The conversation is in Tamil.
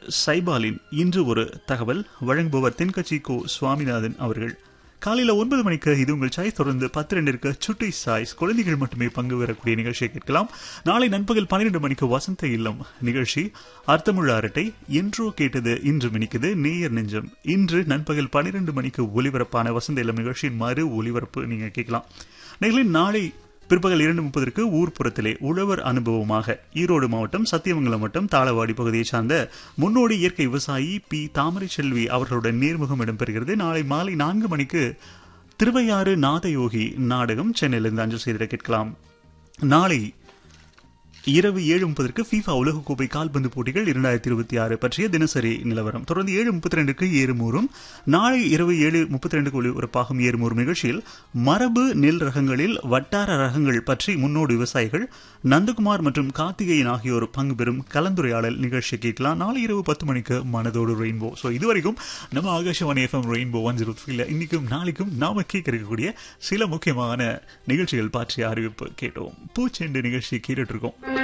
சைபாலின் இன்று ஒரு தகவல் வழங்குபவர் தென்கட்சி கோ சுவாமிநாதன் அவர்கள் காலையில் ஒன்பது மணிக்கு இது உங்கள் சாய்ஸ் தொடர்ந்து பத்து ரெண்டிற்கு சுட்டி சாய்ஸ் குழந்தைகள் மட்டுமே பங்கு பெறக்கூடிய நிகழ்ச்சியை கேட்கலாம் நாளை நண்பகல் பன்னிரண்டு மணிக்கு வசந்த இல்லம் நிகழ்ச்சி அர்த்தமுள்ள அரட்டை என்றோ கேட்டது இன்று மினிக்குது நேயர் நெஞ்சம் இன்று நண்பகல் பன்னிரண்டு மணிக்கு ஒலிபரப்பான வசந்த இல்லம் நிகழ்ச்சியின் மறு ஒலிபரப்பு நீங்க கேட்கலாம் நிகழ்ச்சியின் நாளை பிற்பகல் இரண்டு முப்பதற்கு ஊர்ப்புறத்திலே உழவர் அனுபவமாக ஈரோடு மாவட்டம் சத்தியமங்கலம் வட்டம் தாளவாடி பகுதியைச் சார்ந்த முன்னோடி இயற்கை விவசாயி பி தாமரை செல்வி அவர்களுடன் நேர்முகம் இடம்பெறுகிறது நாளை மாலை நான்கு மணிக்கு திருவையாறு நாதயோகி நாடகம் சென்னையிலிருந்து அஞ்சல் செய்திட கேட்கலாம் நாளை இரவு ஏழு முப்பதற்கு ஃபீஃபா உலகக்கோப்பை கால்பந்து போட்டிகள் இரண்டாயிரத்தி இருபத்தி ஆறு பற்றிய தினசரி நிலவரம் தொடர்ந்து ஏழு முப்பத்தி ரெண்டுக்கு ஏறுமூறும் நாளை இரவு ஏழு முப்பத்தி ரெண்டுக்கு ஒளிபரப்பாகும் ஏறுமூறும் நிகழ்ச்சியில் மரபு நெல் ரகங்களில் வட்டார ரகங்கள் பற்றி முன்னோடி விவசாயிகள் நந்தகுமார் மற்றும் கார்த்திகேயன் ஆகியோர் பங்கு பெறும் கலந்துரையாடல் நிகழ்ச்சி கேட்கலாம் நாளை இரவு பத்து மணிக்கு மனதோடு ரெயின்போ ஸோ இதுவரைக்கும் நம்ம Akashvani FM rainbow one zero த்ரீல இன்னைக்கும் நாளைக்கும் நாம கேட்க இருக்கக்கூடிய சில முக்கியமான நிகழ்ச்சிகள் பற்றிய அறிவிப்பு கேட்டோம் பூச்செண்டு நிகழ்ச்சி கேட்டுட்டு இருக்கோம்